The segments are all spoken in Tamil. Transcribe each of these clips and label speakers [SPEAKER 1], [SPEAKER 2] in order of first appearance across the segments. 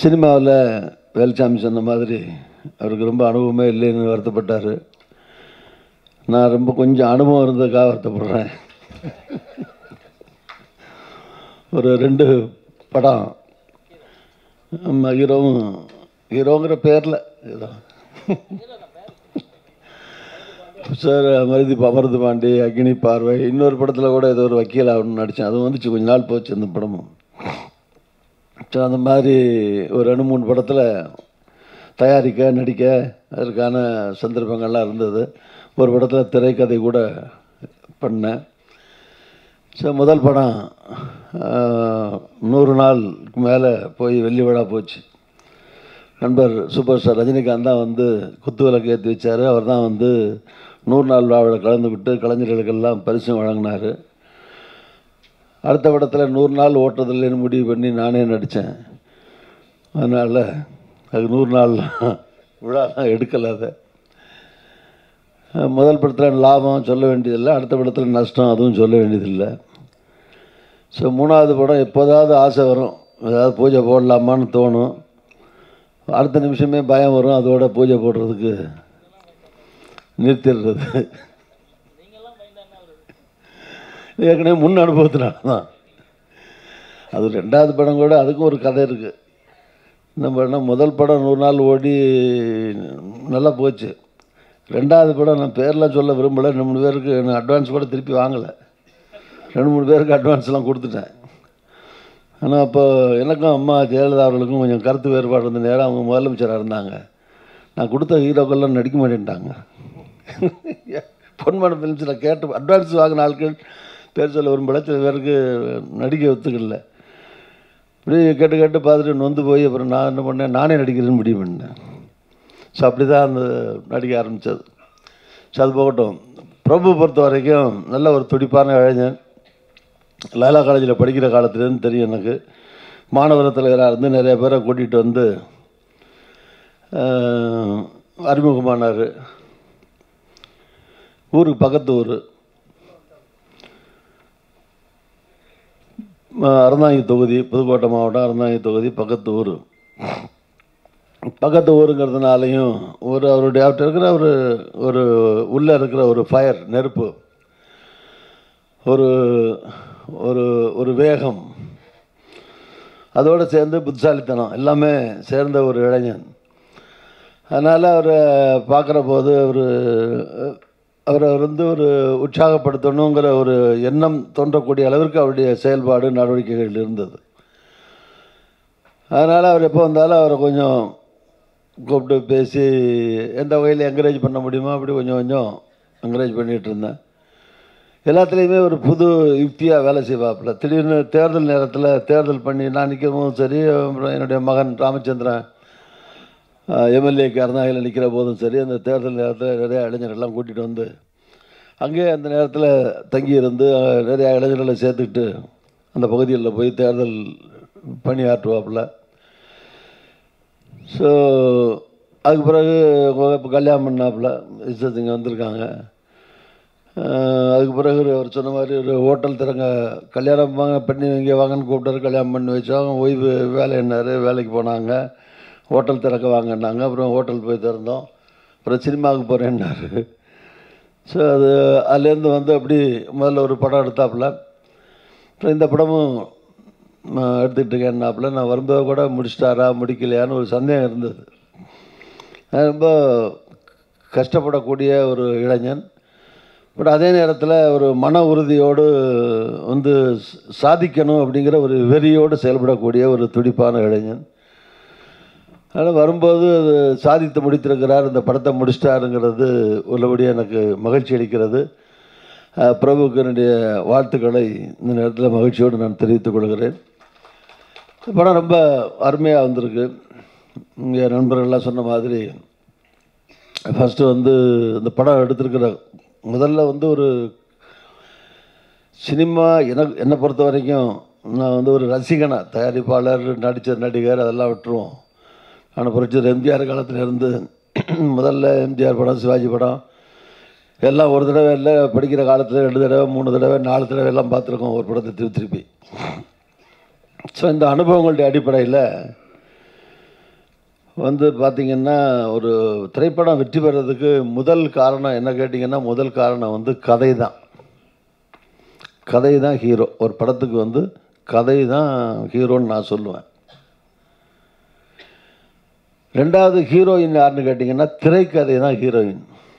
[SPEAKER 1] சினிமாவில் வேலுச்சாமி சொன்ன மாதிரி அவருக்கு ரொம்ப அனுபவமே இல்லைன்னு வருத்தப்பட்டார் நான் ரொம்ப கொஞ்சம் அனுபவம் இருந்ததுக்காக வருத்தப்படுறேன் ஒரு ரெண்டு படம் நம்ம ஹீரோவும் ஹீரோங்கிற பேரில் ஏதோ சார் மருதி அமர்ந்து பாண்டி அக்னி பார்வை இன்னொரு படத்தில் கூட ஏதோ ஒரு வக்கீல் ஆகணும்னு நடித்தேன் அதுவும் வந்துச்சு கொஞ்ச நாள் போச்சு அந்த படமும் ஸோ அந்த மாதிரி ஒரு ரெண்டு மூணு படத்தில் தயாரிக்க நடிக்க அதற்கான சந்தர்ப்பங்கள்லாம் இருந்தது ஒரு படத்தில் திரைக்கதை கூட பண்ணேன் ஸோ முதல் படம் ஆஹ், நூறு நாளுக்கு மேலே போய் வெள்ளி விழா போச்சு நண்பர் சூப்பர் ஸ்டார் ரஜினிகாந்த் தான் வந்து குத்து விளக்கு ஏற்றி வச்சார் அவர் தான் வந்து நூறு நாள் விழாவில் கலந்துக்கிட்டு கலைஞர்களுக்கெல்லாம் பரிசு வழங்கினார் அடுத்த படத்தில் நூறு நாள் ஓட்டுறதில்லைன்னு முடிவு பண்ணி நானே நடித்தேன் அதனால் அது நூறு நாள் விழாலாம் எடுக்கலை அதை அஹ் முதல் படத்தில் லாபம் சொல்ல வேண்டியதில்லை அடுத்த படத்தில் நஷ்டம் அதுவும் சொல்ல வேண்டியதில்லை ஸோ மூணாவது படம் எப்போதாவது ஆசை வரும் ஏதாவது பூஜை போடலாமான்னு தோணும் அடுத்த நிமிஷமே பயம் வரும் அதோட பூஜை போடுறதுக்கு நிறுத்திடுறது ஏற்கனவே முன் அனுபவத்தினால தான் அது ரெண்டாவது படம் கூட அதுக்கும் ஒரு கதை இருக்குது நம்ம என்ன முதல் படம் நூறு நாள் ஓடி நல்லா போச்சு ரெண்டாவது படம் நான் பேர்லாம் சொல்ல விரும்பலை ரெண்டு மூணு பேருக்கு நான் அட்வான்ஸ் கூட திருப்பி வாங்கலை ரெண்டு மூணு பேருக்கு அட்வான்ஸ்லாம் கொடுத்துட்டேன் ஆனால் அப்போ எனக்கும் அம்மா ஜெயலலிதா அவர்களுக்கும் கொஞ்சம் கருத்து வேறுபாடு இருந்த நேரம் அவங்க முதலமைச்சராக இருந்தாங்க நான் கொடுத்த ஹீரோக்கள்லாம் நடிக்க மாட்டேன்ட்டாங்க பொன்மன ஃபிலிம்ஸில் கேட்டு அட்வான்ஸ் வாங்கின ஆட்கள் பேர் சொல்ல விரும்பல சில பேருக்கு நடிக்க ஒத்துக்கல இப்படி கேட்டு கேட்டு பார்த்துட்டு நொந்து போய் அப்புறம் நான் என்ன பண்ணேன் நானே நடிக்கிறேன்னு முடிவு பண்ணேன் ஸோ அப்படி தான் அந்த நடிக்க ஆரம்பித்தது ஸோ அது போகட்டும் பிரபு பொறுத்த வரைக்கும் நல்ல ஒரு துடிப்பான இளைஞன் லைலா காலேஜில் படிக்கிற காலத்துலேருந்து தெரியும் எனக்கு மாணவர் தலைவராக இருந்து நிறைய பேரை கூட்டிகிட்டு வந்து ஆஹ், அறிமுகமானார் ஊருக்கு பக்கத்து ஊர் அறந்தாங்கி தொகுதி புதுக்கோட்டை மாவட்டம் அறந்தாங்கி தொகுதி பக்கத்து ஊர் பக்கத்து ஊருங்கிறதுனாலையும் ஒரு அவருடைய அவர்கிட்ட இருக்கிற ஒரு ஒரு உள்ளே இருக்கிற ஒரு ஃபயர் நெருப்பு ஒரு ஒரு ஒரு வேகம் அதோடு சேர்ந்து புத்திசாலித்தனம் எல்லாமே சேர்ந்த ஒரு இளைஞன் அதனால் அவரை பார்க்குற போது அவர் அவரை வந்து ஒரு உற்சாகப்படுத்தணுங்கிற ஒரு எண்ணம் தோன்றக்கூடிய அளவிற்கு அவருடைய செயல்பாடு நடவடிக்கைகள் இருந்தது அதனால் அவர் எப்போ வந்தாலும் அவரை கொஞ்சம் கூப்பிட்டு பேசி எந்த வகையில் என்கரேஜ் பண்ண முடியுமோ அப்படி கொஞ்சம் கொஞ்சம் என்கரேஜ் பண்ணிகிட்டு இருந்தேன் எல்லாத்துலேயுமே ஒரு புது யுக்தியாக வேலை செய்வாப்புல திடீர்னு தேர்தல் நேரத்தில் தேர்தல் பண்ணி நான் நிற்கவும் சரி அப்புறம் என்னுடைய மகன் ராமச்சந்திரன் எம்எல்ஏக்கு அருணாகையில் நிற்கிற போதும் சரி அந்த தேர்தல் நேரத்தில் நிறைய இளைஞர்கள்லாம் கூட்டிகிட்டு வந்து அங்கேயே அந்த நேரத்தில் தங்கி இருந்து அஹ், நிறைய இளைஞர்களை சேர்த்துக்கிட்டு அந்த பகுதிகளில் போய் தேர்தல் பணியாற்றுவாப்புல ஸோ அதுக்கு பிறகு இப்போ கல்யாணம் பண்ணாப்புல இசத் இங்கே வந்திருக்காங்க அஹ், அதுக்கு பிறகு அவர் சொன்ன மாதிரி ஒரு ஹோட்டல் திறங்க கல்யாணம் வாங்க பண்ணி இங்கே வாங்கன்னு கூப்பிட்டாரு கல்யாணம் பண்ணி வச்சோம் ஓய்வு வேலை என்னார் வேலைக்கு போனாங்க ஹோட்டல் திறக்க வாங்கினாங்க அப்புறம் ஹோட்டல் போய் திறந்தோம் அப்புறம் சினிமாவுக்கு போகிறேன்னாரு ஸோ அது அதுலேருந்து வந்து அப்படி முதல்ல ஒரு படம் எடுத்தாப்புல அப்புறம் இந்த படமும் நான் எடுத்துக்கிட்டு இருக்கேன்னாப்புல நான் வரும்போது கூட முடிச்சிட்டாரா முடிக்கலையான்னு ஒரு சந்தேகம் இருந்தது நான் ரொம்ப கஷ்டப்படக்கூடிய ஒரு இளைஞன் பட் அதே நேரத்தில் ஒரு மன உறுதியோடு வந்து ச- சாதிக்கணும் அப்படிங்கிற ஒரு வெறியோடு செயல்படக்கூடிய ஒரு துடிப்பான இளைஞன் அதனால் வரும்போது அது சாதித்து முடித்திருக்கிறார் இந்த படத்தை முடிச்சிட்டாருங்கிறது உள்ளபடியாக எனக்கு மகிழ்ச்சி அளிக்கிறது அஹ், பிரபுவுக்கு என்னுடைய வாழ்த்துக்களை இந்த நேரத்தில் மகிழ்ச்சியோடு நான் தெரிவித்துக் கொள்கிறேன் இந்த படம் ரொம்ப அருமையாக வந்திருக்கு இங்கே நண்பர்கள்லாம் சொன்ன மாதிரி ஃபஸ்ட்டு வந்து இந்த படம் எடுத்திருக்கிற முதல்ல வந்து ஒரு சினிமா எனக்கு என்னை பொறுத்த வரைக்கும் நான் வந்து ஒரு ரசிகனா தயாரிப்பாளர் நடித்த நடிகர் அதெல்லாம் விட்டுருவோம் ஆனால் புரட்சி எம்ஜிஆர் காலத்துல இருந்து முதல்ல எம்ஜிஆர் படம் சிவாஜி படம் எல்லாம் ஒரு தடவை இல்லை படிக்கிற காலத்தில் ரெண்டு தடவை மூணு தடவை நாலு தடவை எல்லாம் பார்த்துருக்கோம் ஒரு படத்தை திருப்பி திருப்பி ஸோ இந்த அனுபவங்களுடைய அடிப்படையில் வந்து பார்த்திங்கன்னா ஒரு திரைப்படம் வெற்றி பெறதுக்கு முதல் காரணம் என்ன கேட்டிங்கன்னா முதல் காரணம் வந்து கதை தான் கதை தான் ஹீரோ ஒரு படத்துக்கு வந்து கதை தான் ஹீரோன்னு நான் சொல்லுவேன் ரெண்டாவது ஹீரோயின் யாருன்னு கேட்டிங்கன்னா திரைக்கதை தான் ஹீரோயின்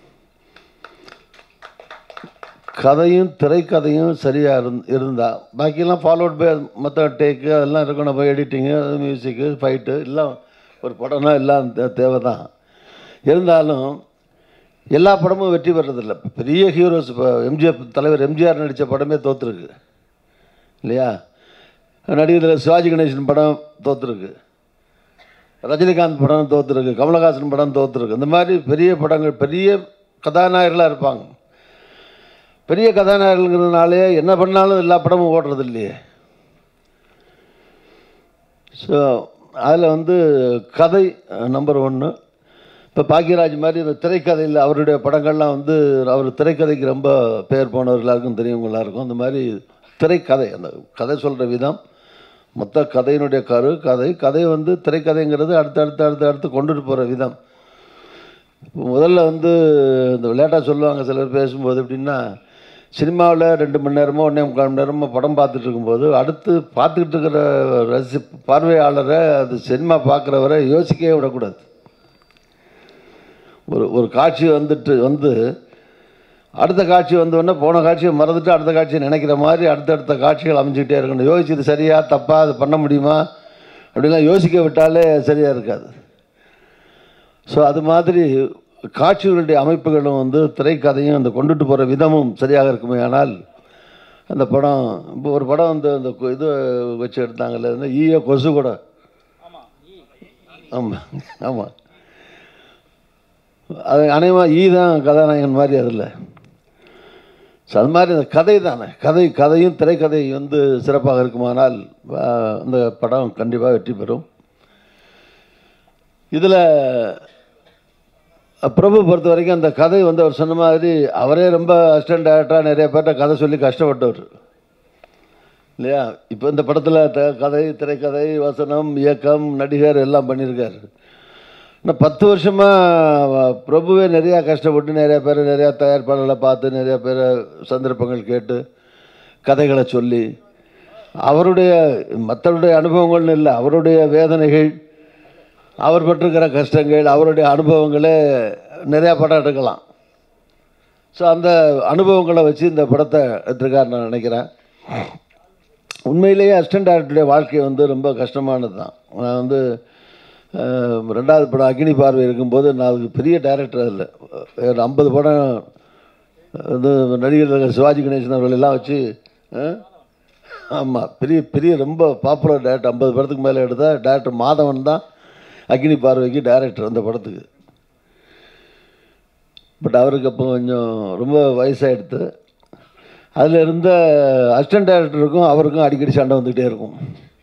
[SPEAKER 1] கதையும் திரைக்கதையும் சரியாக இருந் இருந்தால் பாக்கியெல்லாம் ஃபாலோட் பை மற்ற டேக்கு அதெல்லாம் இருக்கணும் போய் எடிட்டிங்கு மியூசிக்கு ஃபைட்டு எல்லாம் ஒரு படம்னா எல்லாம் தே- தேவை தான் இருந்தாலும் எல்லா படமும் வெற்றி பெறதில்ல பெரிய ஹீரோஸ் இப்போ எம்ஜிஆர் தலைவர் எம்ஜிஆர் நடித்த படமே தோற்றுருக்கு இல்லையா நடிகர் சிவாஜி கணேசன் படம் தோற்றுருக்கு ரஜினிகாந்த் படம் தோற்றுருக்கு கமலஹாசன் படம் தோற்றுருக்கு இந்த மாதிரி பெரிய படங்கள் பெரிய கதாநாயகர்களாக இருப்பாங்க பெரிய கதாநாயகர்கள்ங்கிறதுனாலே என்ன பண்ணாலும் எல்லா படமும் ஓடுறது இல்லையே ஸோ அதில் வந்து கதை நம்பர் ஒன்று இப்போ பாக்கியராஜ் மாதிரி இந்த திரைக்கதையில் அவருடைய படங்கள்லாம் வந்து அவர் திரைக்கதைக்கு ரொம்ப பெயர் போனவர் எல்லாருக்கும் தெரியும் எல்லாருக்கும் அந்த மாதிரி திரைக்கதை அந்த கதை சொல்கிற விதம் மொத்த கதையினுடைய கரு கதை கதை வந்து திரைக்கதைங்கிறது அடுத்து அடுத்து அடுத்து அடுத்து கொண்டுட்டு போகிற விதம் இப்போ முதல்ல வந்து இந்த விளையாட்டாக சொல்லுவாங்க சிலர் பேசும்போது எப்படின்னா சினிமாவில் ரெண்டு மணி நேரமோ ஒன்றே முக்கால் மணி நேரமோ படம் பார்த்துட்டு இருக்கும்போது அடுத்து பார்த்துக்கிட்டு இருக்கிற ரசி பார்வையாளரை அது சினிமா பார்க்குறவரை யோசிக்கவே விடக்கூடாது ஒரு ஒரு காட்சி வந்துட்டு வந்து அடுத்த காட்சி வந்தோடனே போன காட்சியை மறந்துட்டு அடுத்த காட்சியை நினைக்கிற மாதிரி அடுத்தடுத்த காட்சிகள் அமைஞ்சிக்கிட்டே இருக்கணும் யோசிச்சு இது சரியா தப்பா அது பண்ண முடியுமா அப்படிலாம் யோசிக்க விட்டாலே சரியாக இருக்காது ஸோ அது மாதிரி காட்சிகளுடைய அமைப்புகளும் வந்து திரைக்கதையும் அந்த கொண்டுட்டு போகிற விதமும் சரியாக இருக்குமே ஆனால் அந்த படம் இப்போ ஒரு படம் வந்து அந்த கொ- இது வச்சு எடுத்தாங்கல்ல இந்த ஈய கொசு கூட ஆமாம் ஆமாம் அது அநேகமாக ஈ தான் கதாநாயகன் மாதிரி அதில் ஸோ அது மாதிரி அந்த கதை தானே கதை கதையும் திரைக்கதை வந்து சிறப்பாக இருக்குமானால் ஆ, அந்த படம் கண்டிப்பாக வெற்றி பெறும் இதில் பிரபு பொறுத்த வரைக்கும் அந்த கதை வந்து அவர் சொன்ன மாதிரி அவரே ரொம்ப அசிஸ்டன்ட் டேரக்டராக நிறைய பேர்ட்ட கதை சொல்லி கஷ்டப்பட்டவர் இல்லையா இப்போ இந்த படத்தில் த கதை திரைக்கதை வசனம் இயக்கம் நடிகர் எல்லாம் பண்ணியிருக்காரு ஆனால் பத்து வருஷமாக பிரபுவே நிறையா கஷ்டப்பட்டு நிறையா பேர் நிறையா தயாரிப்பாளர்களை பார்த்து நிறையா பேர் சந்தர்ப்பங்கள் கேட்டு கதைகளை சொல்லி அவருடைய மற்றவருடைய அனுபவங்கள்னு இல்லை அவருடைய வேதனைகள் அவர் பெற்றிருக்கிற கஷ்டங்கள் அவருடைய அனுபவங்களே நிறையா படம் எடுக்கலாம் ஸோ அந்த அனுபவங்களை வச்சு இந்த படத்தை எடுத்திருக்காரு நான் நினைக்கிறேன் உண்மையிலேயே அசிஸ்டன்ட் டேரக்டருடைய வாழ்க்கை வந்து ரொம்ப கஷ்டமானது தான் நான் வந்து அஹ், ரெண்டாவது படம் அக்னி பார்வை இருக்கும்போது நான் அதுக்கு பெரிய டைரக்டர் அதில் ஒரு ஐம்பது படம் வந்து நடிகர்கள் சிவாஜி கணேசன் அவர்கள் எல்லாம் வச்சு ஆமாம் பெரிய பெரிய ரொம்ப பாப்புலர் டேரக்டர் ஐம்பது படத்துக்கு மேலே எடுத்த டேரக்டர் மாதவன் தான் அக்னி பார்வைக்கு டைரக்டர் அந்த படத்துக்கு பட் அவருக்கு அப்போ கொஞ்சம் ரொம்ப வயசாகிடுது அதில் இருந்த அசிஸ்டன்ட் டைரக்டருக்கும் அவருக்கும் அடிக்கடி சண்டை வந்துக்கிட்டே இருக்கும்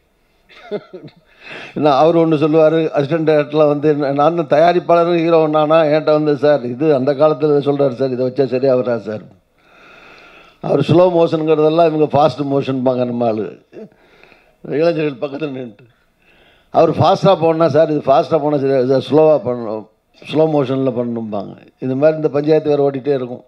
[SPEAKER 1] ஏன்னா அவர் ஒன்று சொல்லுவார் அசிஸ்டன்ட் டைரக்டரில் வந்து என்ன- நான் தான் தயாரிப்பாளரும் ஹீரோ நானா என்கிட்ட வந்து சார் இது அந்த காலத்தில் சொல்கிறார் சார் இதை வச்சா சரியாக வரா சார் அவர் ஸ்லோ மோஷனுங்கிறதெல்லாம் இவங்க ஃபாஸ்ட் மோஷன்பாங்க நம்ம ஆளு இளைஞர்கள் பக்கத்தில் நின்றுட்டு அவர் ஃபாஸ்ட்டாக போனா சார் இது ஃபாஸ்ட்டாக போனால் சரி ஸ்லோவாக பண்ணணும் ஸ்லோ மோஷனில் பண்ணணும்பாங்க இது மாதிரி இந்த பஞ்சாயத்து வேறு ஓடிட்டே இருக்கும்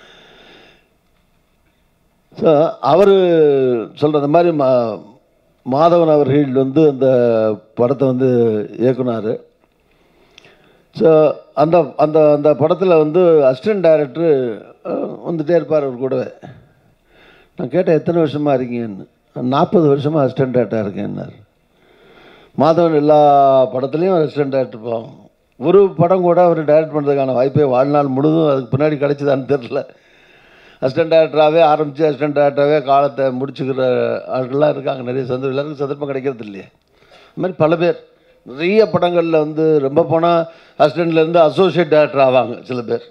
[SPEAKER 1] ஸோ அவர் சொல்கிற இந்த மாதிரி மா மாதவன் அவர்கள் வந்து அந்த படத்தை வந்து இயக்குனார் ஸோ அந்த அந்த அந்த படத்தில் வந்து அசிஸ்டன்ட் டைரக்டர் வந்துட்டே இருப்பார் அவர் கூடவே நான் கேட்டேன் எத்தனை வருஷமாக இருக்கீங்கன்னு நாற்பது வருஷமாக அசிஸ்டன்ட் டேரக்டராக இருக்கேன்னார் மாதவன் எல்லா படத்துலேயும் அசிஸ்டன்ட் டேரக்டர் போவாங்க ஒரு படம் கூட அவர் டைரக்ட் பண்ணுறதுக்கான வாய்ப்பே வாழ்நாள் முழுதும் அதுக்கு பின்னாடி கிடைச்சதான்னு தெரில அசிஸ்டன்ட் டேரக்டராகவே ஆரம்பித்து அசிஸ்டன்ட் டேரக்டராகவே காலத்தை முடிச்சுக்கிற ஆட்கள்லாம் இருக்காங்க நிறைய சந்தர்ப்பம் எல்லாருக்கும் சந்தர்ப்பம் கிடைக்கிறது இல்லையே இந்த மாதிரி பல பேர் நிறைய படங்களில் வந்து ரொம்ப போனால் அசிஸ்டண்ட்லேருந்து அசோசியேட் டேரக்டர் ஆவாங்க சில பேர்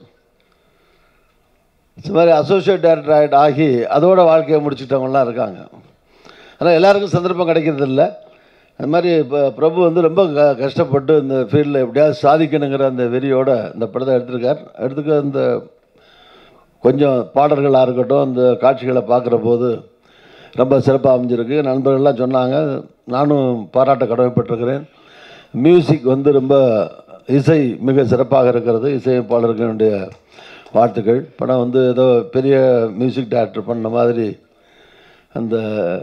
[SPEAKER 1] இது மாதிரி அசோசியேட் டேரக்டர் ஆகிட்டு ஆகி அதோட வாழ்க்கையை முடிச்சுட்டவங்கலாம் இருக்காங்க ஆனால் எல்லாருக்கும் சந்தர்ப்பம் கிடைக்கிறது இல்லை அது மாதிரி இப்போ பிரபு வந்து ரொம்ப க கஷ்டப்பட்டு இந்த ஃபீல்டில் எப்படியாவது சாதிக்கணுங்கிற அந்த வெறியோட இந்த படத்தை எடுத்திருக்கார் எடுத்துக்க இந்த கொஞ்சம் பாடல்களாக இருக்கட்டும் அந்த காட்சிகளை பார்க்குற போது ரொம்ப சிறப்பாக அமைஞ்சிருக்கு நண்பர்கள்லாம் சொன்னாங்க நானும் பாராட்ட கடமைப்பட்டிருக்கிறேன் மியூசிக் வந்து ரொம்ப இசை மிக சிறப்பாக இருக்கிறது இசையமைப்பாளருக்கு என்னுடைய வாழ்த்துக்கள் படம் வந்து ஏதோ பெரிய மியூசிக் டைரக்டர் பண்ண மாதிரி அந்த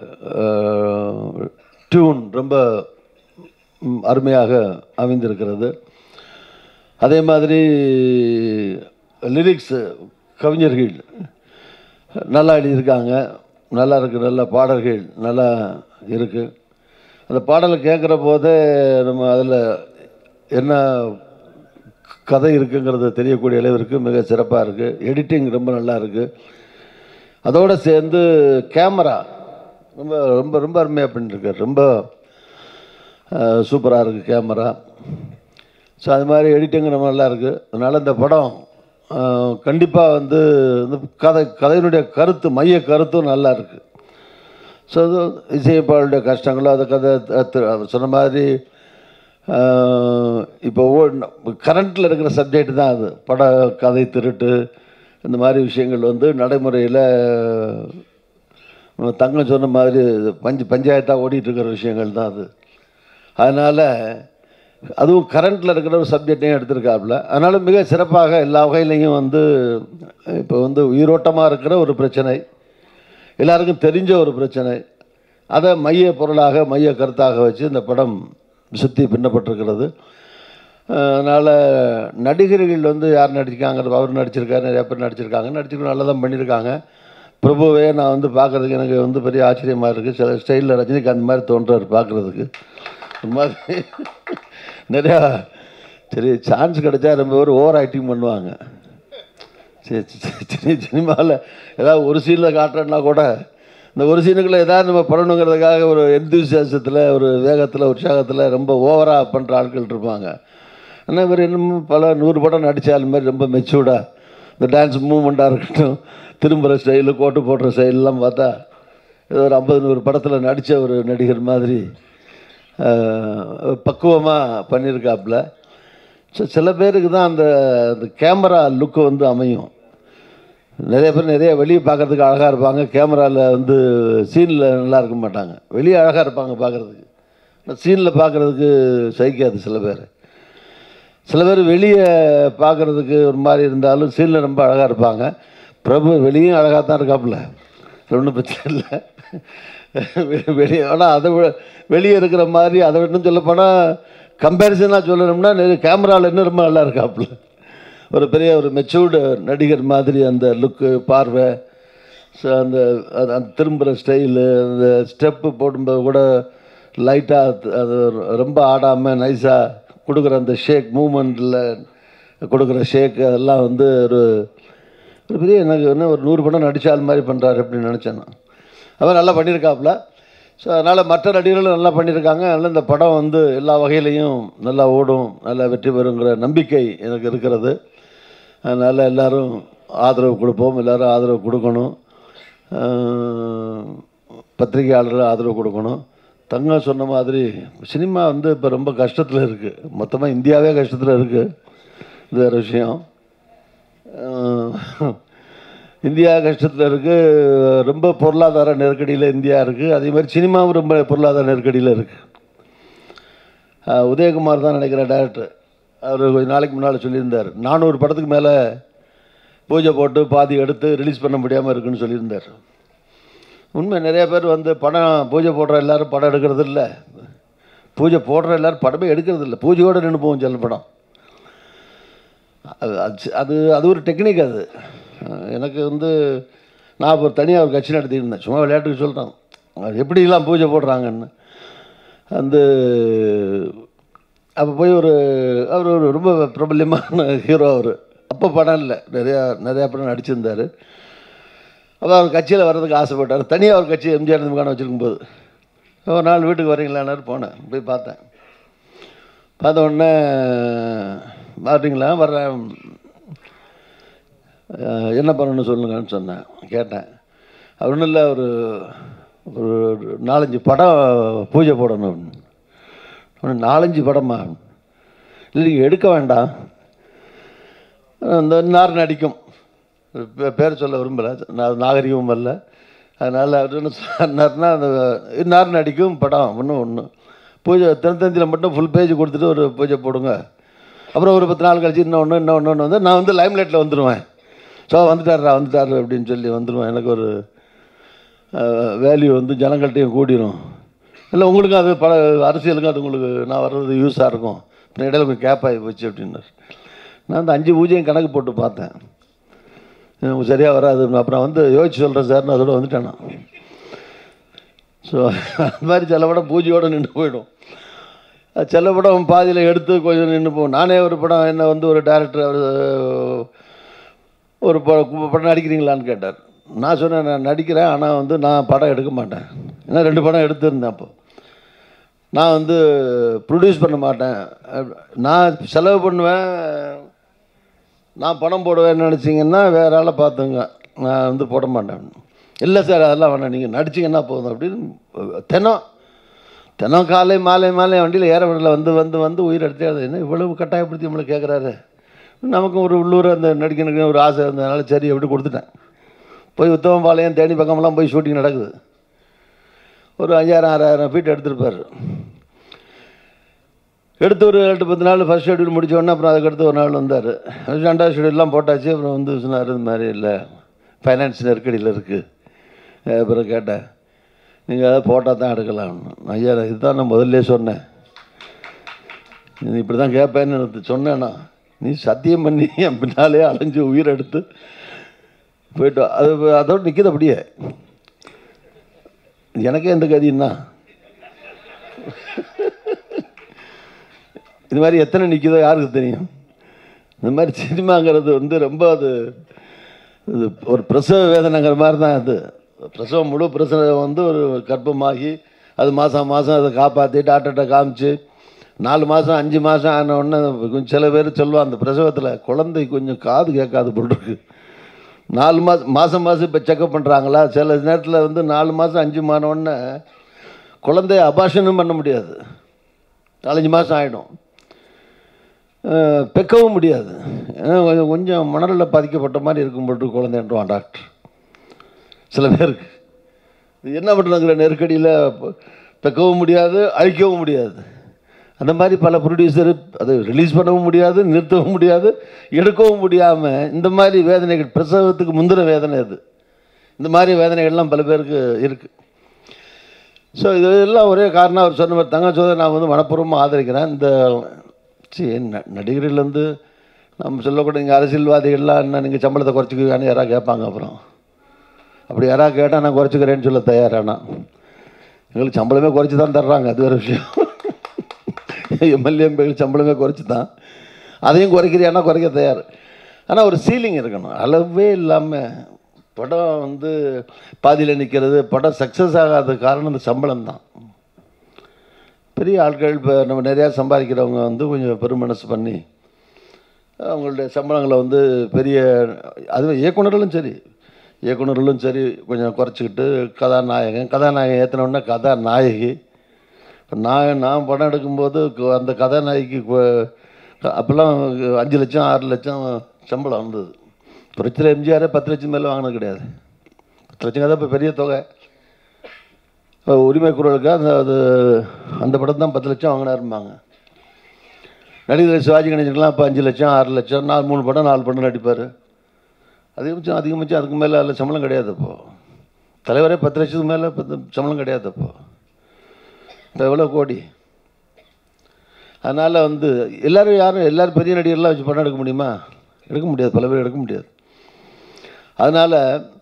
[SPEAKER 1] டியூன் ரொம்ப ம், அருமையாக அமைந்திருக்கிறது அதே மாதிரி லிரிக்ஸு கவிஞர்கள் நல்லா எழுதியிருக்காங்க நல்லா இருக்குது நல்ல பாடல்கள் நல்லா இருக்குது அந்த பாடலை கேட்குற போதே நம்ம அதில் என்ன கதை இருக்குங்கிறது தெரியக்கூடிய அளவிற்கு மிக சிறப்பாக இருக்குது எடிட்டிங் ரொம்ப நல்லா இருக்குது அதோடு சேர்ந்து கேமரா ரொம்ப ரொம்ப ரொம்ப அருமையாக பண்ணியிருக்காரு ரொம்ப சூப்பராக இருக்குது கேமரா ஸோ அது மாதிரி எடிட்டிங் ரொம்ப நல்லா இருக்குது அதனால் இந்த படம் கண்டிப்பாக வந்து இந்த கதை கதையினுடைய கருத்து மைய கருத்தும் நல்லா இருக்குது ஸோ அது இசையமைப்பாளருடைய கஷ்டங்களோ அதை கதை அஹ் தி- அவர் சொன்ன மாதிரி ஆஹ், இப்போ ஓ கரண்ட்டில் இருக்கிற சப்ஜெக்ட் தான் அது பட கதை திருட்டு இந்த மாதிரி விஷயங்கள் வந்து நடைமுறையில் நம்ம தங்கம் சொன்ன மாதிரி இது பஞ்சு பஞ்சாயத்தாக ஓடிட்டு இருக்கிற விஷயங்கள் தான் அது அதனால் அதுவும் கரண்ட்டில் இருக்கிற ஒரு சப்ஜெக்டையும் எடுத்திருக்காப்புல அதனால் மிக சிறப்பாக எல்லா வகையிலையும் வந்து இப்போ வந்து உயிரோட்டமாக இருக்கிற ஒரு பிரச்சனை எல்லாருக்கும் தெரிஞ்ச ஒரு பிரச்சனை அதை மைய பொருளாக மைய கருத்தாக வச்சு இந்த படம் சுற்றி பின்னப்பட்டிருக்கிறது அதனால் நடிகர்கள் வந்து யார் நடிச்சிருக்காங்க அவர் நடிச்சிருக்காரு நிறைய பேர் நடிச்சிருக்காங்க நடிச்சிருக்க நல்லா தான் பண்ணியிருக்காங்க பிரபுவே நான் வந்து பார்க்குறதுக்கு எனக்கு வந்து பெரிய ஆச்சரியமாக இருக்குது சில ஸ்டைலில் ரஜினிகாந்த் மாதிரி தோன்றார் பார்க்குறதுக்கு ஒரு மாதிரி நிறையா சரி சான்ஸ் கிடைச்சா ரொம்ப பேர் ஓவர் ஆக்டிங் பண்ணுவாங்க சரி சரி, சரி சினிமாவில் ஏதாவது ஒரு சீனில் காட்டுறேன்னா கூட இந்த ஒரு சீனுக்குள்ள ஏதாவது நம்ம பண்ணணுங்கிறதுக்காக ஒரு எந்தூசியாசத்தில் ஒரு வேகத்தில் உற்சாகத்தில் ரொம்ப ஓவராக பண்ணுற ஆட்கள் இருப்பாங்க ஆனால் இவர் இன்னமும் பல நூறு படம் நடித்தாலும் மாதிரி ரொம்ப மெச்சூர்டாக இந்த டான்ஸ் மூமெண்ட்டாக இருக்கட்டும் திரும்புகிற ஸ்டைலு கோட்டு போடுற ஸ்டைல்லாம் பார்த்தா ஏதோ ஒரு ஐம்பது நூறு படத்தில் நடித்த ஒரு நடிகர் மாதிரி பக்குவமாக பண்ணியிருக்காப்புல ஸோ சில பேருக்கு தான் அந்த அந்த கேமரா லுக்கு வந்து அமையும் நிறைய பேர் நிறைய வெளியே பார்க்கறதுக்கு அழகாக இருப்பாங்க கேமராவில் வந்து சீனில் நல்லா இருக்க மாட்டாங்க வெளியே அழகாக இருப்பாங்க பார்க்குறதுக்கு சீனில் பார்க்குறதுக்கு சகிக்காது சில பேர் சில பேர் வெளியே பார்க்குறதுக்கு ஒரு மாதிரி இருந்தாலும் சீனில் ரொம்ப அழகாக இருப்பாங்க பிரபு வெளியும் அழகாக தான் இருக்காப்புல ஒன்றும் பிரச்சனை இல்லை வெ- வெளியே ஆனால் அதை விட வெளியே இருக்கிற மாதிரி அதை இன்னும் சொல்லப்போனால் கம்பேரிசனாக சொல்லணும்னா நிறைய கேமராவில் இன்னும் ரொம்ப நல்லா இருக்காப்புல ஒரு பெரிய ஒரு மெச்சூர்டு நடிகர் மாதிரி அந்த லுக்கு பார்வை ஸோ அந்த அது- அந்த திரும்புகிற ஸ்டைலு அந்த ஸ்டெப்பு போடும்போது கூட லைட்டாக அது ரொம்ப ஆடாமல் நைஸாக கொடுக்குற அந்த ஷேக் மூமெண்ட்டில் கொடுக்குற ஷேக் அதெல்லாம் வந்து ஒரு ஒரு பெரிய எனக்கு என்ன ஒரு நூறு படம் நடித்தால் மாதிரி பண்ணுறாரு அப்படின்னு நினச்சேன் நான் அவர் நல்லா பண்ணியிருக்காப்புல ஸோ அதனால் மற்ற நடிகர்களும் நல்லா பண்ணியிருக்காங்க அதனால் இந்த படம் வந்து எல்லா வகையிலையும் நல்லா ஓடும் நல்லா வெற்றி பெறுங்கிற நம்பிக்கை எனக்கு இருக்கிறது அதனால் எல்லாரும் ஆதரவு கொடுப்போம் எல்லாரும் ஆதரவு கொடுக்கணும் ஆஹ், பத்திரிகையாளர்கள் ஆதரவு கொடுக்கணும் தங்கம் சொன்ன மாதிரி சினிமா வந்து இப்போ ரொம்ப கஷ்டத்தில் இருக்குது மொத்தமாக இந்தியாவே கஷ்டத்தில் இருக்குது இது வேறு விஷயம் ஆஹ், இந்தியா கஷ்டத்தில் இருக்குது ரொம்ப பொருளாதார நெருக்கடியில் இந்தியா இருக்குது அதே மாதிரி சினிமாவும் ரொம்ப பொருளாதார நெருக்கடியில் இருக்குது உதயகுமார் தான் நினைக்கிற டேரக்டர் அவர் கொஞ்ச நாளைக்கு முன்னால் சொல்லியிருந்தார் நானூறு படத்துக்கு மேலே பூஜை போட்டு பாதி எடுத்து ரிலீஸ் பண்ண முடியாமல் இருக்குன்னு சொல்லியிருந்தார் உண்மை நிறைய பேர் வந்து படம் பூஜை போடுற எல்லாரும் படம் எடுக்கிறது இல்லை பூஜை போடுற எல்லாரும் படமே எடுக்கிறது இல்லை பூஜையோடு நின்று போகும் சில படம் அது அது- அது அது ஒரு டெக்னிக் அது அஹ் எனக்கு வந்து நான் இப்போ தனியாக ஒரு கட்சி நடத்திட்டு இருந்தேன் சும்மா விளையாட்டுக்கு சொல்கிறேன் அது எப்படிலாம் பூஜை போடுறாங்கன்னு அந்த அப்போ போய் ஒரு அவர் ஒரு ரொம்ப பிரபல்யமான ஹீரோ அவர் அப்போ படம் இல்லை நிறையா நிறையா படம் நடிச்சிருந்தார் அப்போ அவர் கட்சியில் வர்றதுக்கு ஆசைப்பட்டார் தனியாக ஒரு கட்சி எம்ஜிஆர் திமுக வச்சுருக்கும் போது ஒரு நாள் வீட்டுக்கு வரீங்களான்னாரு போனேன் போய் பார்த்தேன் பார்த்த உடனே வரீங்களா வர்றேன் அஹ், என்ன பண்ணணும்னு சொல்லுங்கன்னு சொன்னேன் கேட்டேன் அவர் ஒன்றும் இல்லை ஒரு ஒரு நாலஞ்சு படம் பூஜை போடணும் அப்படின்னு. உடனே நாலஞ்சு படமா இல்லை நீங்கள் எடுக்க வேண்டாம் அந்த நார் நடிக்கும் பே- பேர் சொல்ல விரும்பலை நான் நாகரிகமும் வரல அதனால் அவர் என்ன சொன்னார்னா அந்த இன்னார் நடிக்கும் படம் ஒன்று ஒன்று பூஜை தினத்தந்தியில் மட்டும் ஃபுல் பேஜ் கொடுத்துட்டு ஒரு பூஜை போடுங்க அப்புறம் ஒரு பத்து நாள் கழிச்சு இன்னொன்று இன்னொன்று ஒன்று வந்து நான் வந்து லைம்லைட்டில் வந்துடுவேன் ஸோ வந்துட்டாரா வந்துட்டாரு அப்படின்னு சொல்லி வந்துடுவேன் எனக்கு ஒரு வேல்யூ வந்து ஜனங்கள்கிட்டையும் கூடிரும் இல்லை உங்களுக்கும் அது பல அரசியலுக்கும் அது உங்களுக்கு நான் வர்றது யூஸாக இருக்கும் அப்புறம் இடையில கொஞ்சம் கேப் ஆகி போச்சு அப்படின்னாரு நான் அந்த அஞ்சு பூஜையும் கணக்கு போட்டு பார்த்தேன் எனக்கு சரியாக வராது அப்புறம் வந்து யோசிச்சு சொல்கிறேன் சார் நான் அதோட வந்துட்டேன் நான் ஸோ அந்த மாதிரி சில படம் பூஜையோடு நின்று போயிடும் அது சில படம் பாதியில் எடுத்து கொஞ்சம் நின்று போகும் நானே ஒரு படம் என்ன வந்து ஒரு டேரக்டர் அவர் ஒரு ப- படம் நடிக்கிறீங்களான்னு கேட்டார் நான் சொன்னேன் நான் நடிக்கிறேன் ஆனால் வந்து நான் படம் எடுக்க மாட்டேன் ஏன்னா ரெண்டு படம் எடுத்திருந்தேன் அப்போ நான் வந்து ப்ரொடியூஸ் பண்ண மாட்டேன் அப்~ நான் செலவு பண்ணுவேன் நான் பணம் போடுவேன்னு நினச்சிங்கன்னா வேற ஆளை பார்த்துங்க நான் வந்து போட மாட்டேன் இல்லை சார் அதெல்லாம் வேணாம் நீங்கள் நடிச்சிங்கன்னா போதும் அப்படின்னு தினம் தினம் காலை மாலை மாலை வண்டியில் ஏற விடல வந்து வந்து வந்து உயிர் எடுத்தே அது என்ன இவ்வளவு கட்டாயப்படுத்தி நம்மளை கேட்குறாரு நமக்கும் ஒரு உள்ளூர் அந்த நடிக்கணுக்கு ஒரு ஆசை இருந்ததுனால சரி அப்படி கொடுத்துட்டேன் போய் உத்தமபாளையம் தேனி பக்கமெல்லாம் போய் ஷூட்டிங் நடக்குது ஒரு ஐயாயிரம் ஆறாயிரம் ஃபீட் எடுத்திருப்பார் எடுத்து ஒரு எட்டு பத்து நாள் ஃபஸ்ட் ஷெட்யூல் முடிச்ச உடனே அப்புறம் அதுக்கடுத்து ஒரு நாள் வந்தார் ரெண்டாவது ஷெட்யூல்லாம் போட்டாச்சு அப்புறம் வந்து சொன்னார் இந்த மாதிரி இல்லை ஃபைனான்ஸ் நெருக்கடியில் இருக்குது அப்புறம் கேட்டேன் நீங்கள் அதை போட்டால் தான் எடுக்கலாம் ஐயா இதுதான் நான் முதல்ல சொன்னேன் நீ இப்படி தான் கேட்பேன்னு எனக்கு சொன்னேன்னா நீ சத்தியம் பண்ணி என் பின்னாலே அலைஞ்சு உயிர் எடுத்து போயிட்டு வா. அது அதோடு நிற்கிது அப்படியே எனக்கே எந்த கதின்னா இது மாதிரி எத்தனை நிற்கிதோ யாருக்கு தெரியும் இந்த மாதிரி சினிமாங்கிறது வந்து ரொம்ப அது இது ஒரு பிரசவ வேதனைங்கிற மாதிரி தான் அது பிரசவம் முழு பிரசவம் வந்து ஒரு கர்ப்பமாகி அது மாதம் மாதம் அதை காப்பாற்றி டாக்டர்கிட்ட காமிச்சு நாலு மாதம் அஞ்சு மாதம் ஆன உடனே கொஞ்சம் சில பேர் சொல்லுவான் அந்த பிரசவத்தில் குழந்தை கொஞ்சம் காது கேட்காது போல் இருக்கு நாலு மாதம் மாதம் மாதம் இப்போ செக்கப் பண்ணுறாங்களா சில நேரத்தில் வந்து நாலு மாதம் அஞ்சு மாத உடனே குழந்தைய அபாஷனும் பண்ண முடியாது நாலஞ்சு மாதம் ஆகிடும் அஹ் பெக்கவும் முடியாது ஏன்னா கொஞ்சம் கொஞ்சம் மணலில் பாதிக்கப்பட்ட மாதிரி இருக்கும் போட்டு குழந்தைன்றான் டாக்டர் சில பேருக்கு இது என்ன பண்ணுறாங்கிற நெருக்கடியில் பெ- பெக்கவும் முடியாது அழிக்கவும் முடியாது அந்த மாதிரி பல ப்ரொடியூசர் அதை ரிலீஸ் பண்ணவும் முடியாது நிறுத்தவும் முடியாது எடுக்கவும் முடியாமல் இந்த மாதிரி வேதனைகள் பிரசவத்துக்கு முந்தின வேதனை அது இந்த மாதிரி வேதனைகள்லாம் பல பேருக்கு இருக்குது ஸோ இதெல்லாம் ஒரே காரணம் அவர் சொன்ன மாதிரி தங்க சோதனை நான் வந்து மனப்பூர்வமாக ஆதரிக்கிறேன் இந்த சரி ந நடிகர்கள்லேருந்து நம்ம சொல்லக்கூடிய இங்கே அரசியல்வாதிகள்லாம் என்ன நீங்கள் சம்பளத்தை குறைச்சிக்குவான்னு யாராவது கேட்பாங்க அப்புறம் அப்படி யாராவது கேட்டால் நான் குறைச்சிக்கிறேன்னு சொல்ல தயாரானா எங்களுக்கு சம்பளமே குறைச்சி தான் தர்றாங்க அது வேறு விஷயம் எம்எல்ஏ எம்பிகள் சம்பளமே குறைச்சி தான் அதையும் குறைக்கிறியானா குறைக்க தயார் ஆனால் ஒரு சீலிங் இருக்கணும் அளவே இல்லாமல் படம் வந்து பாதியில் நிற்கிறது படம் சக்ஸஸ் ஆகாத காரணம் இந்த சம்பளம் தான் பெரிய ஆட்கள் இப்போ நம்ம நிறையா சம்பாதிக்கிறவங்க வந்து கொஞ்சம் பெருமனசு பண்ணி அவங்களுடைய சம்பளங்களை வந்து பெரிய அது இயக்குனர்களும் சரி இயக்குனர்களும் சரி கொஞ்சம் குறைச்சிக்கிட்டு கதாநாயகன் கதாநாயகன் ஏற்றினோடனே கதாநாயகி இப்போ நான் நான் படம் எடுக்கும்போது கு- அந்த கதாநாயகிக்கு கு- அப்போல்லாம் அஞ்சு லட்சம் ஆறு லட்சம் சம்பளம் வந்தது புரட்சியில் எம்ஜிஆரே பத்து லட்சம் மேலே வாங்கினது கிடையாது பத்து லட்சம் தான் இப்போ பெரிய தொகை இப்போ உரிமை குரலுக்கு அந்த அது அந்த படம் தான் பத்து லட்சம் வாங்கினாருப்பாங்க நடிகர் சிவாஜி கணேசன்லாம் இப்போ அஞ்சு லட்சம் ஆறு லட்சம் நாலு மூணு படம் நாலு படம் நடிப்பார் அதிகபட்சம் அதிகபட்சம் அதுக்கு மேலே அதில் சம்பளம் கிடையாது அப்போ தலைவரே பத்து லட்சத்துக்கு மேலே பத்து சம்பளம் கிடையாது அப்போ இப்போ எவ்வளோ கோடி அதனால் வந்து எல்லோரும் யாரும் எல்லோரும் பெரிய நடிகர்லாம் வச்சு படம் எடுக்க முடியுமா எடுக்க முடியாது பல பேர் எடுக்க முடியாது அதனால்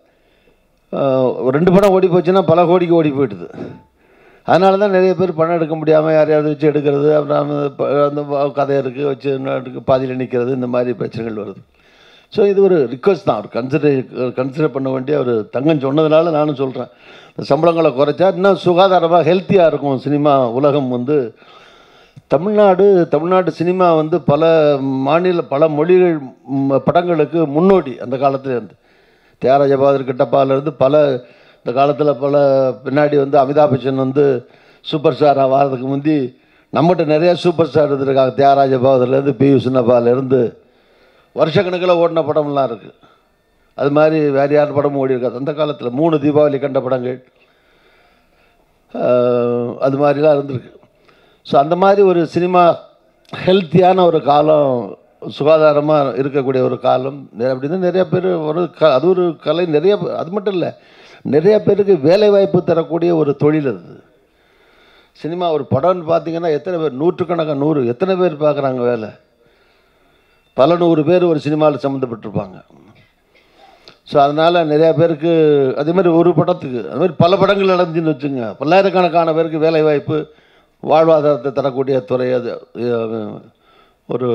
[SPEAKER 1] ஒரு ரெண்டு படம் ஓடி போச்சுன்னா பல கோடிக்கு ஓடி போயிடுது அதனால தான் நிறைய பேர் படம் எடுக்க முடியாமல் யாரையாவது வச்சு எடுக்கிறது அப்புறம் அந்த ப- அந்த ப- கதை இருக்குது வச்சு இன்னொருக்கு பாதியில் நிற்கிறது இந்த மாதிரி பிரச்சனைகள் வருது ஸோ இது ஒரு ரிக்வஸ்ட் தான் ஒரு கன்சிடர் கன்சிடர் பண்ண வேண்டிய ஒரு தங்கம் சொன்னதுனால நானும் சொல்கிறேன் இந்த சம்பளங்களை குறைச்சா இன்னும் சுகாதாரமாக ஹெல்த்தியாக இருக்கும் சினிமா உலகம் வந்து தமிழ்நாடு தமிழ்நாடு சினிமா வந்து பல மாநில பல மொழிகள் ம், படங்களுக்கு முன்னோடி அந்த காலத்துல இருந்து தியாகராஜ பகதூர் கிட்டப்பாலேருந்து பல இந்த காலத்தில் பல பின்னாடி வந்து அமிதாப் பச்சன் வந்து சூப்பர் ஸ்டாராக வாரதுக்கு முந்தி நம்மகிட்ட நிறைய சூப்பர் ஸ்டார் இருந்திருக்காங்க தியாகராஜ பகதூர்லேருந்து பி யு சின்னப்பாலேருந்து வருஷக்கணக்கில் ஓடின படம்லாம் இருக்குது அது மாதிரி வேறு யார் படமும் ஓடி இருக்காது அந்த காலத்தில் மூணு தீபாவளி கண்ட படங்கள் ஆஹ், அது மாதிரிலாம் இருந்திருக்கு ஸோ அந்த மாதிரி ஒரு சினிமா ஹெல்த்தியான ஒரு காலம் சுகாதாரமாக இருக்கக்கூடிய ஒரு காலம் நெ- அப்படின்னு நிறைய பேர் ஒரு க அது ஒரு கலை நிறைய அது மட்டும் இல்லை நிறைய பேருக்கு வேலை வாய்ப்பு தரக்கூடிய ஒரு தொழில் அது சினிமா ஒரு படம்னு பார்த்தீங்கன்னா எத்தனை பேர் நூற்றுக்கணக்கான நூறு எத்தனை பேர் பார்க்குறாங்க வேலை பல நூறு பேர் ஒரு சினிமாவில் சம்மந்தப்பட்டிருப்பாங்க ஸோ அதனால் நிறையா பேருக்கு அதே மாதிரி ஒரு படத்துக்கு அது மாதிரி பல படங்கள் நடந்துச்சுன்னு வச்சுங்க பல்லாயிரக்கணக்கான பேருக்கு வேலை வாய்ப்பு வாழ்வாதாரத்தை தரக்கூடிய துறை அது அஹ், ஒரு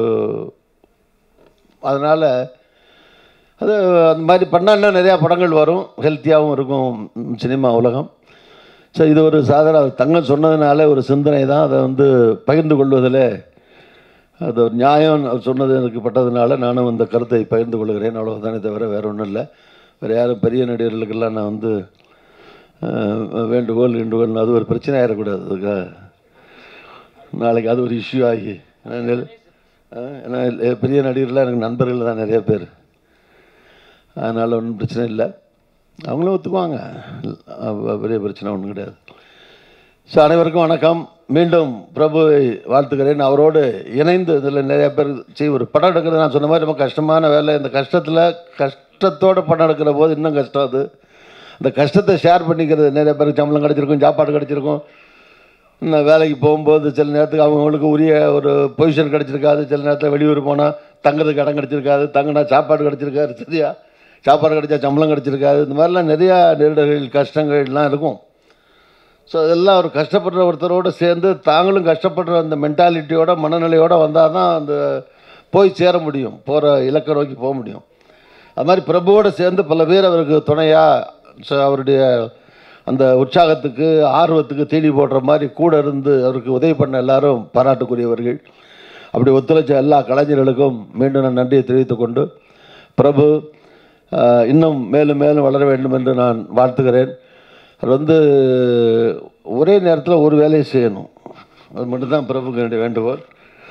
[SPEAKER 1] அதனால் அது அந்த மாதிரி பண்ணான்னா நிறையா படங்கள் வரும் ஹெல்த்தியாகவும் இருக்கும் ம், சினிமா உலகம் ஸோ இது ஒரு சாதாரண தங்கம் சொன்னதுனால ஒரு சிந்தனை தான் அதை வந்து பகிர்ந்து கொள்வதில் அது ஒரு நியாயம் அவர் சொன்னது எனக்கு பட்டதுனால நானும் அந்த கருத்தை பகிர்ந்து கொள்கிறேன் அவ்வளவுதானே தவிர வேறு ஒன்றும் இல்லை வேறு யாரும் பெரிய நடிகர்களுக்கெல்லாம் நான் வந்து அஹ், வேண்டுகோள் வேண்டுகோள் அது ஒரு பிரச்சனை ஆயிடக்கூடாது அதுக்காக நாளைக்கு அது ஒரு இஷ்யூ ஆகி ஏன்னா நெல்- அஹ், ஏன்னா எ- பெரிய நடிகர்லாம் எனக்கு நண்பர்கள் தான் நிறைய பேர் அதனால் ஒன்றும் பிரச்சனை இல்லை அவங்களும் ஒத்துக்குவாங்க அஹ், பெரிய பிரச்சனை ஒன்றும் கிடையாது ஸோ அனைவருக்கும் வணக்கம் மீண்டும் பிரபுவை வாழ்த்துக்கிறேன் அவரோடு இணைந்து இதில் நிறைய பேர் செய்ய ஒரு படம் எடுக்கிறது நான் சொன்ன மாதிரி ரொம்ப கஷ்டமான வேலை இந்த கஷ்டத்தில் கஷ்டத்தோட படம் எடுக்கிற போது இன்னும் கஷ்டம் அது அந்த கஷ்டத்தை ஷேர் பண்ணிக்கிறது நிறைய பேருக்கு சம்பளம் கிடச்சிருக்கும் சாப்பாடு கிடச்சிருக்கும் நான் வேலைக்கு போகும்போது சில நேரத்துக்கு அவங்களுக்கு உரிய ஒரு பொசிஷன் கிடச்சிருக்காது சில நேரத்தில் வெளியூர் போனால் தங்குறதுக்கு இடம் கிடச்சிருக்காது தங்கினா சாப்பாடு கிடச்சிருக்காது சரியா சாப்பாடு கிடச்சா சம்பளம் கிடச்சிருக்காது இந்த மாதிரிலாம் நிறையா நெருடல்கள் கஷ்டங்கள்லாம் இருக்கும் ஸோ அதெல்லாம் ஒரு கஷ்டப்படுற ஒருத்தரோடு சேர்ந்து தாங்களும் கஷ்டப்படுற அந்த மென்டாலிட்டியோட மனநிலையோட வந்தால் தான் அந்த போய் சேர முடியும் போகிற இலக்கை நோக்கி போக முடியும் அது மாதிரி பிரபுவோடு சேர்ந்து பல பேர் அவருக்கு துணையாக ஸோ அவருடைய அந்த உற்சாகத்துக்கு ஆர்வத்துக்கு தீனி போடுற மாதிரி கூட இருந்து அவருக்கு உதவி பண்ண எல்லாரும் பாராட்டுக்குரியவர்கள் அப்படி ஒத்துழைச்ச எல்லா கலைஞர்களுக்கும் மீண்டும் நான் நன்றியை தெரிவித்துக் கொண்டு பிரபு ஆஹ், இன்னும் மேலும் மேலும் வளர வேண்டும் என்று நான் வாழ்த்துகிறேன் அது வந்து ஒரே நேரத்தில் ஒரு வேலையை செய்யணும் அது மட்டும்தான் பிரபுக்கு என்னுடைய வேண்டுகோள்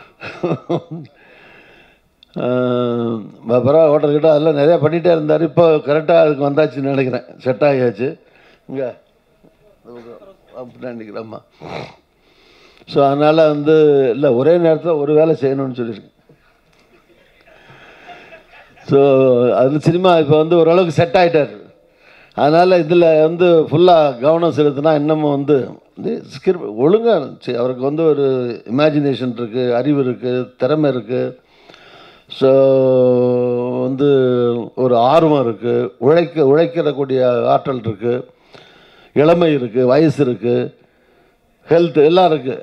[SPEAKER 1] பரவா ஹோட்டல் கிட்ட அதெல்லாம் நிறையா பண்ணிகிட்டே இருந்தார் இப்போ கரெக்டாக அதுக்கு வந்தாச்சுன்னு நினைக்கிறேன் செட் ஆகியாச்சு இங்கே அப்படி நினைக்கிறேம்மா ஸோ அதனால் வந்து இல்லை ஒரே நேரத்தில் ஒரு வேலை செய்யணும்னு சொல்லியிருக்கேன் ஸோ அது சினிமா இப்போ வந்து ஓரளவுக்கு செட் ஆகிட்டார் அதனால் இதில் வந்து ஃபுல்லாக கவனம் செலுத்தினா இன்னமும் வந்து ஸ்கிரிப் ஒழுங்காக அவருக்கு வந்து ஒரு இமேஜினேஷன் இருக்குது அறிவு இருக்குது திறமை இருக்குது ஸோ வந்து ஒரு ஆர்வம் இருக்குது உழைக்க உழைக்கிறக்கூடிய ஆற்றல் இருக்குது இளமை இருக்குது வயசு இருக்குது ஹெல்த் எல்லாம் இருக்குது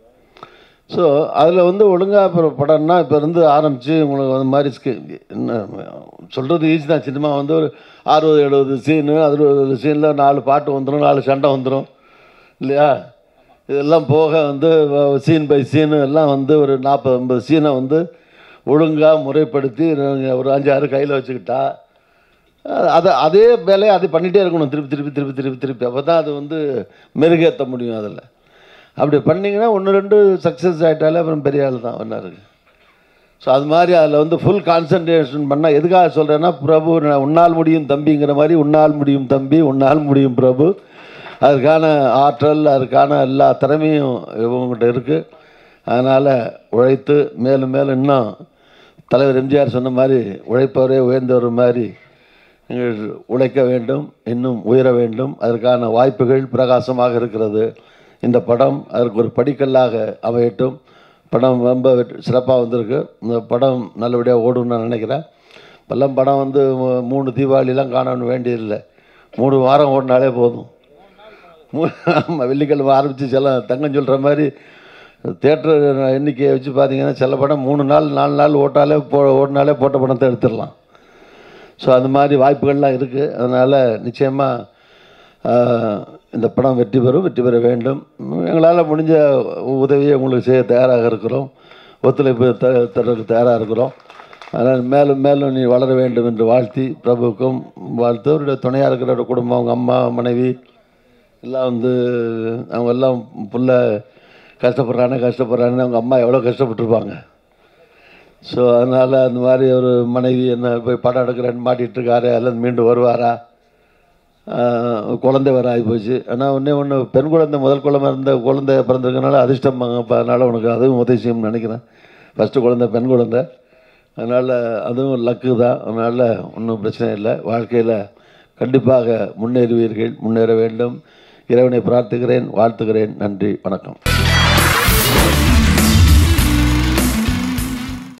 [SPEAKER 1] ஸோ அதில் வந்து ஒழுங்காக இப்போ படம்னா இப்போ இருந்து ஆரம்பித்து உங்களுக்கு அந்த மாதிரி ஸ்கி என்ன சொல்கிறது ஈஸி தான் சினிமா வந்து ஒரு அறுபது எழுபது சீனு அறுபது சீனில் நாலு பாட்டு வந்துடும் நாலு சண்டை வந்துடும் இல்லையா இதெல்லாம் போக வந்து சீன் பை சீனு எல்லாம் வந்து ஒரு நாற்பது ஐம்பது சீனை வந்து ஒழுங்காக முறைப்படுத்தி நீங்க ஒரு அஞ்சாறு கையில் வச்சுக்கிட்டா அதை அதே வேலையை அது பண்ணிகிட்டே இருக்கணும் திருப்பி திருப்பி திருப்பி திருப்பி திருப்பி அப்போ தான் அது வந்து மெருகேற்ற முடியும் அதில் அப்படி பண்ணிங்கன்னா ஒன்று ரெண்டு சக்ஸஸ் ஆகிட்டாலே அப்புறம் பெரிய ஆள் தான் ஒன்றா இருக்கு ஸோ அது மாதிரி அதில் வந்து ஃபுல் கான்சன்ட்ரேஷன் பண்ணால் எதுக்காக சொல்கிறேன்னா பிரபு நான் உன்னால் முடியும் தம்பிங்கிற மாதிரி உன்னால் முடியும் தம்பி உன்னால் முடியும் பிரபு அதற்கான ஆற்றல் அதற்கான எல்லா திறமையும் இவங்ககிட்ட இருக்குது அதனால் உழைத்து மேலும் மேலும் இன்னும் தலைவர் எம்ஜிஆர் சொன்ன மாதிரி உழைப்பவரே உயர்ந்தவர் மாதிரி நீங்கள் உழைக்க வேண்டும் இன்னும் உயர வேண்டும் அதற்கான வாய்ப்புகள் பிரகாசமாக இருக்கிறது இந்த படம் அதற்கு ஒரு படிக்கல்லாக அமையட்டும் படம் ரொம்ப சிறப்பாக வந்திருக்கு இந்த படம் நல்லபடியாக ஓடும்னு நான் நினைக்கிறேன் இப்போல்லாம் படம் வந்து மூ- மூணு தீபாவளிலாம் காணணும் வேண்டியதில்லை மூணு வாரம் ஓடினாலே போதும் மூ- ஆமாம் வெள்ளிக்கிழமை ஆரம்பித்து சில தங்கம் சொல்கிற மாதிரி தேட்டர் எண்ணிக்கையை வச்சு பார்த்தீங்கன்னா சில படம் மூணு நாள் நாலு நாள் ஓட்டாலே போ ஓடினாலே போட்ட படத்தை எடுத்துடலாம் ஸோ அந்த மாதிரி வாய்ப்புகள்லாம் இருக்குது அதனால் நிச்சயமாக இந்த படம் வெற்றி பெறும் வெற்றி பெற வேண்டும் எங்களால் முடிஞ்ச உதவியை உங்களுக்கு செய்ய தயாராக இருக்கிறோம் ஒத்துழைப்பு த தரக்கு தயாராக இருக்கிறோம் அதனால் மேலும் மேலும் நீ வளர வேண்டும் என்று வாழ்த்தி பிரபுவுக்கும் வாழ்த்து அவருடைய துணையாக இருக்கிற அவருடைய குடும்பம் அவங்க அம்மா மனைவி எல்லாம் வந்து அவங்க எல்லாம் புள்ள கஷ்டப்படுறானே கஷ்டப்படுறானே அவங்க அம்மா எவ்வளோ கஷ்டப்பட்டிருப்பாங்க ஸோ அதனால் அந்த மாதிரி ஒரு மனைவி என்ன போய் படம் எடுக்கிறேன்னு மாட்டிகிட்டு இருக்காரு அல்லது மீண்டும் வருவாரா ஆஹ், குழந்தை வேறு ஆகிப்போச்சு ஆனால் ஒன்றே ஒன்று பெண் குழந்தை முதல் குழந்தை இருந்த குழந்தை பிறந்திருக்கனால அதிர்ஷ்டம்பாங்க அப்போ அதனால் உனக்கு அதுவும் உதவிசியம்னு நினைக்கிறேன் ஃபஸ்ட்டு குழந்தை பெண் குழந்தை அதனால் அதுவும் லக்கு தான் அதனால் ஒன்றும் பிரச்சனை இல்லை வாழ்க்கையில் கண்டிப்பாக முன்னேறுவீர்கள் முன்னேற வேண்டும் இறைவனை பிரார்த்துகிறேன் வாழ்த்துகிறேன் நன்றி வணக்கம்